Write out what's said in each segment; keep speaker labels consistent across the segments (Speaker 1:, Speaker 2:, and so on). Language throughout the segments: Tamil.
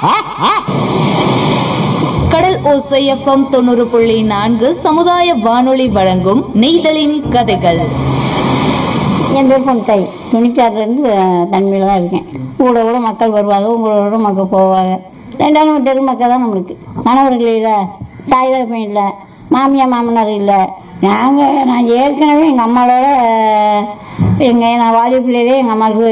Speaker 1: கடல் ஓசை எஃப்எம் தொண்ணூறு புள்ளி நான்கு சமுதாய வானொலி வழங்கும் நெய்தலின் கதைகள்
Speaker 2: என் பேர் பொன்தாய் துணிச்சாரிலேருந்து தன்மையில் தான் இருக்கேன் கூட கூட மக்கள் வருவாங்க உங்களோட கூட மக்கள் போவாங்க ரெண்டாவது நம்ம தெரு மக்கள் தான் நம்மளுக்கு கணவர்கள் இல்லை தாய் தகப்பன் இல்லை மாமியார் மாமனார் இல்லை நாங்கள் நான் ஏற்கனவே எங்கள் அம்மாவோட எங்கள் நான் வாலி பிள்ளையிலே எங்கள் அம்மாவுக்கு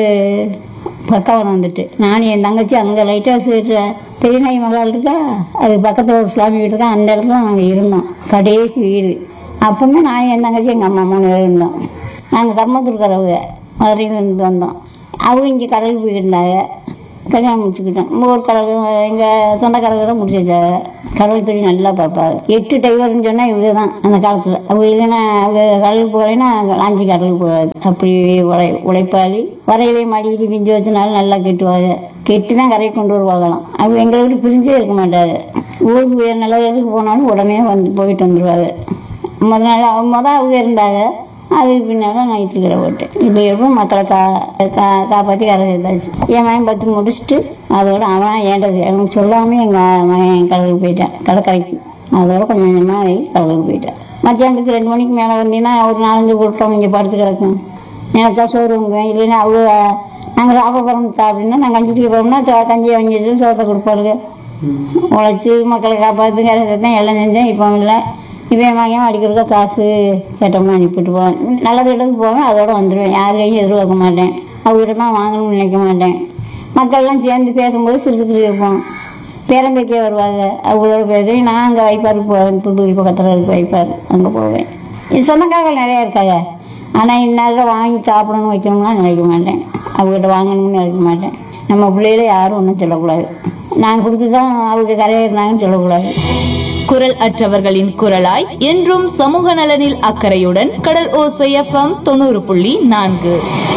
Speaker 2: பக்கம் வந்துட்டு நான் என் தங்கச்சி அங்கே லைட் ஹவுஸ் இருக்கிற பெரியநாய் மகால் இருக்கா அது பக்கத்தில் ஒரு சுவாமி வீடு இருக்கா அந்த இடத்துல நாங்கள் இருந்தோம் கடைசி வீடு அப்பவுமே நான் என் தங்கச்சி எங்கள் அம்மா மூணு பேரும் இருந்தோம் நாங்கள் கர்மத்துருக்கிறவங்க மதுரையிலேருந்து வந்தோம் அவங்க இங்கே கடலுக்கு போயிருந்தாங்க கல்யாணம் முடிச்சுக்கிட்டோம் ஊர் கடல் எங்கள் சொந்தக்காரங்க தான் முடிச்சு வச்சாங்க கடல் தொழில் நல்லா பார்ப்பாங்க எட்டு டைவர்னு சொன்னால் இவங்க தான் அந்த காலத்தில் அவங்க இல்லைன்னா அவங்க கடலுக்கு போகலைன்னா லாஞ்சி கடலுக்கு போகாது அப்படி உழை உழைப்பாளி வரையிலே மாடிக்கிட்டு பிஞ்சு வச்சனாலும் நல்லா கெட்டுவாங்க கெட்டி தான் கரையை கொண்டு வருவாங்களாம் அவங்க எங்களை விட்டு பிரிஞ்சே இருக்க மாட்டாங்க ஊருக்கு வேறு நல்ல இடத்துக்கு போனாலும் உடனே வந்து போயிட்டு வந்துடுவாங்க முத நாள் அவங்க முத அவங்க இருந்தாங்க அதுக்கு பின்னால் நான் இட்லி கடை போட்டேன் இட்லி கடை போட்டு மக்களை கா கா காப்பாற்றி கரை சேர்த்தாச்சு என் மகன் பத்து முடிச்சுட்டு அதோட அவன் ஏன்டா எனக்கு சொல்லாமல் எங்கள் மகன் கடலுக்கு போயிட்டேன் கடற்கரைக்கு அதோட கொஞ்சம் கொஞ்சமாக கடலுக்கு போயிட்டேன் மத்தியானத்துக்கு ரெண்டு மணிக்கு மேலே வந்தீங்கன்னா ஒரு நாலஞ்சு கூட்டம் இங்கே படுத்து கிடக்கும் நினச்சா சோறு வாங்குவேன் இல்லைன்னா அவங்க நாங்கள் சாப்பிட போகிறோம் அப்படின்னா நாங்கள் கஞ்சி குடிக்க போகிறோம்னா சோ கஞ்சியை வாங்கி வச்சுட்டு சோத்தை கொடுப்பாளுங்க உழைச்சி மக்களை காப்பாற்று கரை தான் எல்லாம் செஞ்சேன் இப்போ இல்லை இப்போ என் மகன் அடிக்கிறக்க காசு கேட்டோம்னா அனுப்பிட்டு போவேன் நல்லது இடத்துக்கு போவேன் அதோட வந்துடுவேன் யார் கையும் எதிர்பார்க்க மாட்டேன் அவங்ககிட்ட தான் வாங்கணும்னு நினைக்க மாட்டேன் மக்கள்லாம் சேர்ந்து பேசும்போது சிரிச்சுக்கிட்டு இருப்போம் பேரம்பேத்தியே வருவாங்க அவங்களோட பேசி நான் அங்கே வைப்பாருக்கு போவேன் தூத்துக்குடி பக்கத்தில் இருக்க வைப்பார் அங்கே போவேன் இது சொந்தக்காரர்கள் நிறையா இருக்காங்க ஆனால் இந்நேரம் வாங்கி சாப்பிடணும்னு வைக்கணும்லாம் நினைக்க மாட்டேன் அவங்ககிட்ட வாங்கணும்னு நினைக்க மாட்டேன் நம்ம பிள்ளைகள யாரும் ஒன்றும் சொல்லக்கூடாது நான் கொடுத்து தான் அவங்க கரையாக இருந்தாங்கன்னு சொல்லக்கூடாது
Speaker 1: குரல் அற்றவர்களின் குரலாய் என்றும் சமூக நலனில் அக்கறையுடன் கடல் ஓசை எஃப்எம் தொண்ணூறு புள்ளி நான்கு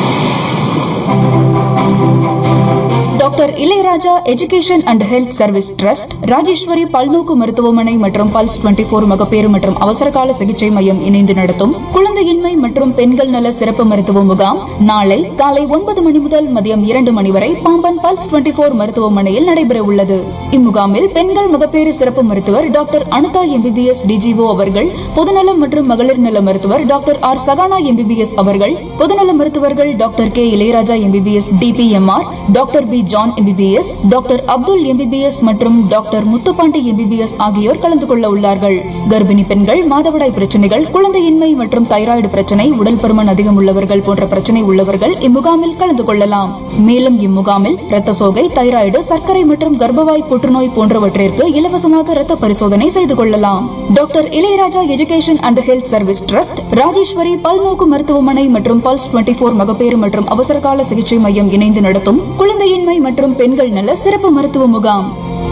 Speaker 3: doctor Ilaiyaraja education and health service trust Rajeshwari பல்நோக்கு மருத்துவமனை மற்றும் பல்ஸ் 24 போர் மகப்பேறு மற்றும் அவசரகால சிகிச்சை மையம் இணைந்து நடத்தும் குழந்தையின்மை மற்றும் பெண்கள் நல சிறப்பு மருத்துவ முகாம் நாளை காலை ஒன்பது மணி முதல் மதியம் இரண்டு மணி வரை பாம்பன் பல்ஸ் 24 போர் மருத்துவமனையில் நடைபெற உள்ளது இம்முகாமில் பெண்கள் மகப்பேறு சிறப்பு மருத்துவர் டாக்டர் அனிதா எம்பிபிஎஸ் டிஜிஓ அவர்கள் பொதுநலம் மற்றும் மகளிர் நல மருத்துவர் டாக்டர் ஆர் சகானா எம்பிபிஎஸ் அவர்கள் பொதுநல மருத்துவர்கள் doctor K Ilaiyaraja MBBS DPMR doctor P John MBBS doctor Abdul MBBS மற்றும் டாக்டர் முத்துப்பாண்டி எம்பிபிஎஸ் ஆகியோர் கலந்து கொள்ள உள்ளார்கள் கர்ப்பிணி பெண்கள் மாதவிடாய் பிரச்சனைகள் குழந்தையின்மை மற்றும் தைராய்டு பிரச்சனை உடல் பருமன் அதிகம் உள்ளவர்கள் போன்ற பிரச்சனை உள்ளவர்கள் இம்முகாமில் கலந்து கொள்ளலாம் மேலும் இம்முகாமில் இரத்த சோகை தைராய்டு சர்க்கரை மற்றும் கர்ப்பவாய் புற்றுநோய் போன்றவற்றிற்கு இலவசமாக இரத்த பரிசோதனை செய்து கொள்ளலாம் doctor Ilaiyaraja education and health service trust Rajeshwari பல்நோக்கு மருத்துவமனை மற்றும் பல்ஸ் 24 போர் மகப்பேறு மற்றும் அவசரகால சிகிச்சை மையம் இணைந்து நடத்தும் குழந்தையின்மை மற்றும் பெண்கள் நல சிறப்பு மருத்துவ முகாம்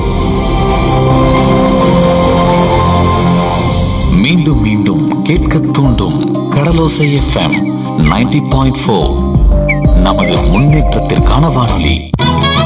Speaker 4: மீண்டும் மீண்டும் கேட்க தூண்டும் Kadalosai FM ninety point four நமது முன்னேற்றத்திற்கான வானொலி